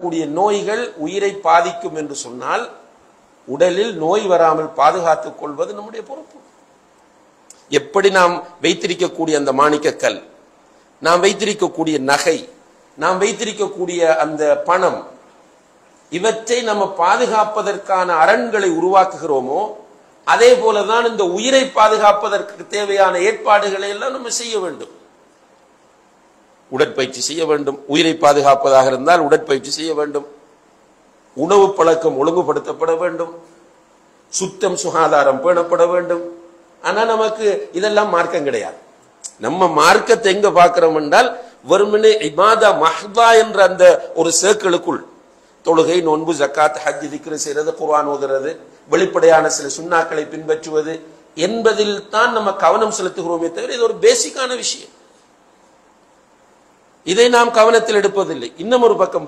கூடிய நோய்கள் உயிரை பாதிக்கும் என்று சொன்னால் உடலில் நோய் வராமல் பாதுகாத்துக் கொள்வது நம்முடைய பொறுப்பு எப்படி நாம் வைத்திருக்கக்கூடிய அந்த மாணிக்கக்கல் நாம் வைத்திருக்கக்கூடிய நகை நாம் வைத்திருக்கக்கூடிய அந்த பணம் இவற்றை நம்ம பாதுகாப்பதற்கான அரண்களை உருவாக்குகிறோமோ அதே போலதான் இந்த உயிரை பாதுகாப்பதற்கு தேவையான ஏற்பாடுகளை எல்லாம் நம்ம செய்ய வேண்டும் உடற்பயிற்சி செய்ய வேண்டும் உயிரை பாதுகாப்பதாக இருந்தால் உடற்பயிற்சி செய்ய வேண்டும் உணவு பழக்கம் ஒழுங்குபடுத்தப்பட வேண்டும் சுத்தம் சுகாதாரம் பேணப்பட வேண்டும் ஆனா நமக்கு இதெல்லாம் மார்க்கம் கிடையாது நம்ம மார்க்கத்தை எங்க பார்க்கிறோம் என்றால் வெறுமனே இபாதா மஹ்தா என்ற அந்த ஒரு சேக்களுக்குள் தொழுகை நோன்பு ஜக்காத் ஹஜ் திக்ரு செய்யறது குர்ஆன் ஓதுறது வெளிப்படையான சில சுண்ணாக்களை பின்பற்றுவது என்பதில் தான் நம்ம கவனம் செலுத்துகிறோமே தவிர இது ஒரு பேசிக்கான விஷயம் இதை நாம் கவனத்தில் எடுப்பதில்லை இன்னும் ஒரு பக்கம்